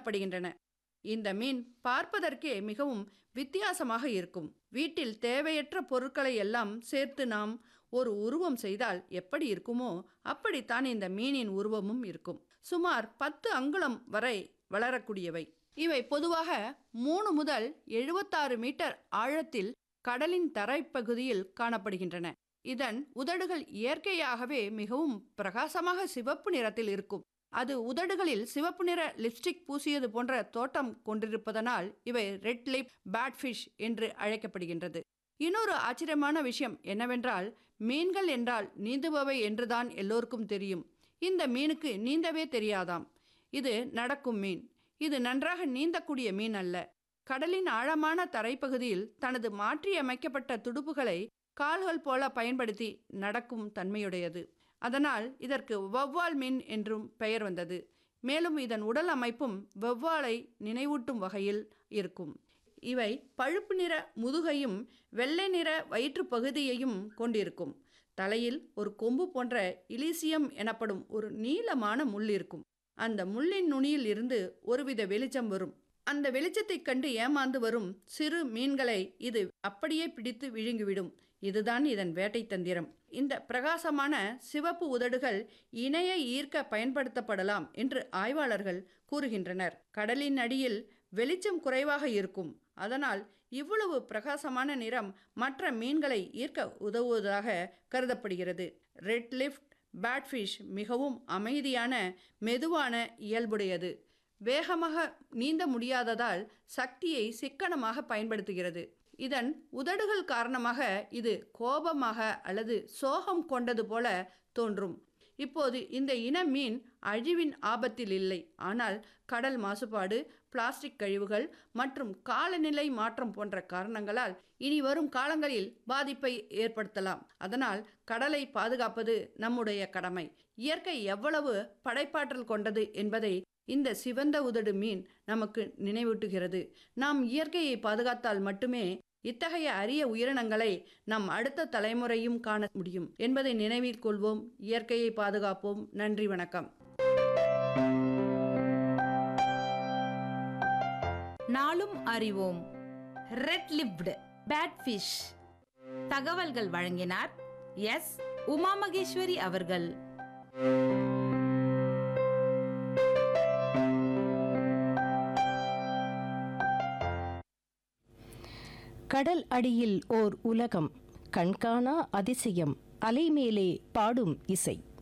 காணப்படுகின்றன இந்த மீன் பார்ப்பதற்கே மிகவும் வித்தியாசமாக இருக்கும் வீட்டில் தேவையற்ற பொருட்களை எல்லாம் சேர்த்து நாம் ஒரு உருவம் செய்தால் எப்படி இருக்குமோ அப்படித்தான் இந்த மீனின் உருவமும் இருக்கும் சுமார் பத்து அங்குலம் வரை வளரக்கூடியவை இவை பொதுவாக மூணு முதல் எழுபத்தாறு மீட்டர் ஆழத்தில் கடலின் தரைப்பகுதியில் காணப்படுகின்றன இதன் உதடுகள் இயற்கையாகவே மிகவும் பிரகாசமாக சிவப்பு நிறத்தில் இருக்கும் அது உதடுகளில் சிவப்பு நிற லிப்ஸ்டிக் பூசியது போன்ற தோட்டம் கொண்டிருப்பதனால் இவை ரெட் லிப் பேட்ஃபிஷ் என்று அழைக்கப்படுகின்றது இன்னொரு ஆச்சரியமான விஷயம் என்னவென்றால் மீன்கள் என்றால் நீந்துபவை என்றுதான் எல்லோருக்கும் தெரியும் இந்த மீனுக்கு நீந்தவே தெரியாதாம் இது நடக்கும் மீன் இது நன்றாக நீந்தக்கூடிய மீன் அல்ல கடலின் ஆழமான தரைப்பகுதியில் தனது மாற்றியமைக்கப்பட்ட துடுப்புகளை கால்கள் போல பயன்படுத்தி நடக்கும் தன்மையுடையது அதனால் இதற்கு வௌவால் மீன் என்றும் பெயர் வந்தது மேலும் இதன் உடல் அமைப்பும் வௌவாலை நினைவூட்டும் வகையில் இருக்கும் இவை பழுப்பு நிற முதுகையும் வெள்ளை நிற வயிற்றுப் பகுதியையும் கொண்டிருக்கும் தலையில் ஒரு கொம்பு போன்ற இலிசியம் எனப்படும் ஒரு நீளமான முள் இருக்கும் அந்த முள்ளின் நுனியில் இருந்து ஒருவித வெளிச்சம் வரும் அந்த வெளிச்சத்தைக் கண்டு ஏமாந்து வரும் சிறு மீன்களை இது அப்படியே பிடித்து விழுங்கிவிடும் இதுதான் இதன் வேட்டை தந்திரம் இந்த பிரகாசமான சிவப்பு உதடுகள் இணையை ஈர்க்க பயன்படுத்தப்படலாம் என்று ஆய்வாளர்கள் கூறுகின்றனர் கடலின் அடியில் வெளிச்சம் குறைவாக இருக்கும் அதனால் இவ்வளவு பிரகாசமான நிறம் மற்ற மீன்களை ஈர்க்க உதவுவதாக கருதப்படுகிறது ரெட் லிஃப்ட் பேட்ஃபிஷ் மிகவும் அமைதியான மெதுவான இயல்புடையது வேகமாக நீந்த முடியாததால் சக்தியை சிக்கனமாக பயன்படுத்துகிறது இதன் உதடுகள் காரணமாக இது கோபமாக அல்லது சோகம் கொண்டது போல தோன்றும் இப்போது இந்த இன மீன் அழிவின் ஆபத்தில் இல்லை ஆனால் கடல் மாசுபாடு பிளாஸ்டிக் கழிவுகள் மற்றும் காலநிலை மாற்றம் போன்ற காரணங்களால் இனி வரும் காலங்களில் பாதிப்பை ஏற்படுத்தலாம் அதனால் கடலை பாதுகாப்பது நம்முடைய கடமை இயற்கை எவ்வளவு படைப்பாற்றல் கொண்டது என்பதை இந்த சிவந்த உதடு மீன் நமக்கு நினைவூட்டுகிறது நாம் இயற்கையை பாதுகாத்தால் மட்டுமே இத்தகைய அரிய உயிரினங்களை நம் அடுத்த தலைமுறையும் காண முடியும் என்பதை நினைவில் கொள்வோம் இயற்கையை பாதுகாப்போம் நன்றி வணக்கம் நாளும் அறிவோம் ரெட் லிப்டு பேட்ஃபிஷ் தகவல்கள் வழங்கினார் எஸ் உமா மகேஸ்வரி அவர்கள் கடல் அடியில் ஓர் உலகம் கண்காணா அதிசயம் அலை மேலே பாடும் இசை